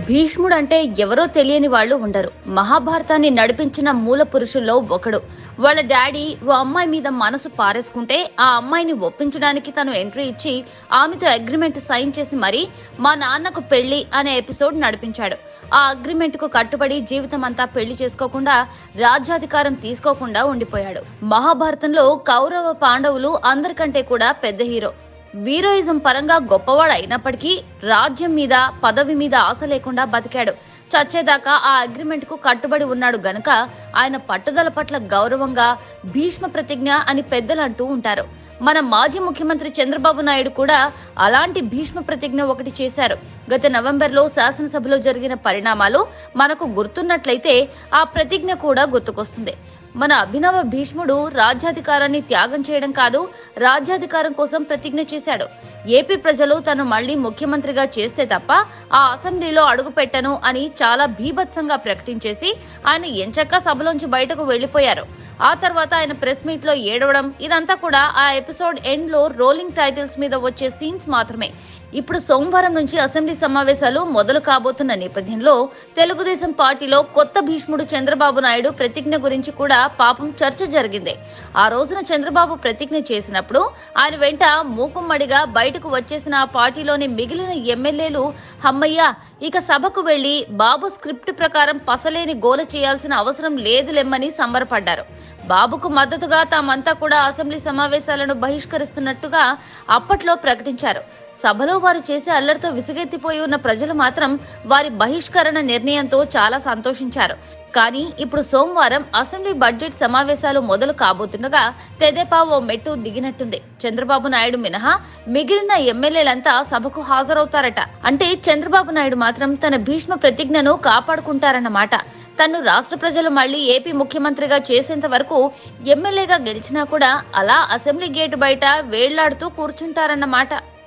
భీష్ముడు అంటే ఎవరో తెలియని వాళ్ళు ఉండరు మహాభారతాన్ని నడిపించిన మూల పురుషుల్లో ఒకడు వాళ్ళ డాడీ ఓ అమ్మాయి మీద మనసు పారేసుకుంటే ఆ అమ్మాయిని ఒప్పించడానికి తను ఎంట్రీ ఇచ్చి ఆమెతో అగ్రిమెంట్ సైన్ చేసి మరీ మా నాన్నకు పెళ్లి అనే ఎపిసోడ్ నడిపించాడు ఆ అగ్రిమెంట్ కు కట్టుబడి జీవితం అంతా పెళ్లి చేసుకోకుండా రాజ్యాధికారం తీసుకోకుండా ఉండిపోయాడు మహాభారతంలో కౌరవ పాండవులు అందరికంటే కూడా పెద్ద హీరో వీరోయిజం పరంగా గొప్పవాడు అయినప్పటికీ రాజ్యం మీద పదవి మీద ఆశ లేకుండా బతికాడు చచ్చేదాకా ఆ అగ్రిమెంట్ కు కట్టుబడి ఉన్నాడు గనుక ఆయన పట్టుదల పట్ల గౌరవంగా భీష్మ ప్రతిజ్ఞ అని పెద్దలు అంటూ ఉంటారు మన మాజీ ముఖ్యమంత్రి చంద్రబాబు నాయుడు కూడా అలాంటి భీష్మ ప్రతిజ్ఞ ఒకటి చేశారు గత నవంబర్లో శాసనసభలో జరిగిన పరిణామాలు మనకు గుర్తున్నట్లయితే ఆ ప్రతిజ్ఞ కూడా గుర్తుకొస్తుంది మన అభినవ భీష్ముడు రాజ్యాధికారాన్ని త్యాగం చేయడం కాదు రాజ్యాధికారం కోసం ప్రతిజ్ఞ చేశాడు ఏపీ ప్రజలు తను మళ్ళీ ముఖ్యమంత్రిగా చేస్తే తప్ప ఆ అసెంబ్లీలో అడుగు పెట్టను అని చాలా భీభత్సంగా ప్రకటించేసి ఆయన ఎంచక్క సభలోంచి బయటకు వెళ్లిపోయారు ఆ తర్వాత ఆయన ప్రెస్ మీట్ లో ఏడవడం ఇదంతా కూడా ఆ ఎపిసోడ్ ఎండ్ లో రోలింగ్ టైటిల్స్ మీద వచ్చే సీన్స్ మాత్రమే ఇప్పుడు సోమవారం నుంచి అసెంబ్లీ సమావేశాలు మొదలు కాబోతున్న నేపథ్యంలో తెలుగుదేశం పార్టీలో కొత్త భీష్ముడు చంద్రబాబు నాయుడు ప్రతిజ్ఞ గురించి కూడా పాపం చర్చ జరిగింది ఆ రోజున చంద్రబాబు ప్రతిజ్ఞ చేసినప్పుడు ఆయన వెంట మూకుమ్మడిగా బయటకు వచ్చేసిన ఆ పార్టీలోని మిగిలిన ఎమ్మెల్యేలు హమ్మయ్య ఇక సభకు వెళ్లి బాబు స్క్రిప్ట్ ప్రకారం పసలేని గోల చేయాల్సిన అవసరం లేదులెమ్మని సంబరపడ్డారు బాబుకు మద్దతుగా తామంతా కూడా అసెంబ్లీ సమావేశాలను బహిష్కరిస్తున్నట్టుగా అప్పట్లో ప్రకటించారు సభలో వారు చేసే అల్లరితో విసుగెత్తిపోయి ఉన్న ప్రజలు మాత్రం వారి బహిష్కరణ నిర్ణయంతో చాలా సంతోషించారు కానీ ఇప్పుడు సోమవారం అసెంబ్లీ బడ్జెట్ సమావేశాలు మొదలు కాబోతుండగా తెదేపా ఓ మెట్టు దిగినట్టుంది చంద్రబాబు నాయుడు మినహా మిగిలిన ఎమ్మెల్యేలంతా సభకు హాజరవుతారట అంటే చంద్రబాబు నాయుడు మాత్రం తన భీష్మ ప్రతిజ్ఞను కాపాడుకుంటారన్నమాట తను రాష్ట్ర ప్రజలు మళ్ళీ ఏపీ ముఖ్యమంత్రిగా చేసేంత వరకు ఎమ్మెల్యేగా గెలిచినా కూడా అలా అసెంబ్లీ గేటు బయట వేళ్లాడుతూ కూర్చుంటారన్నమాట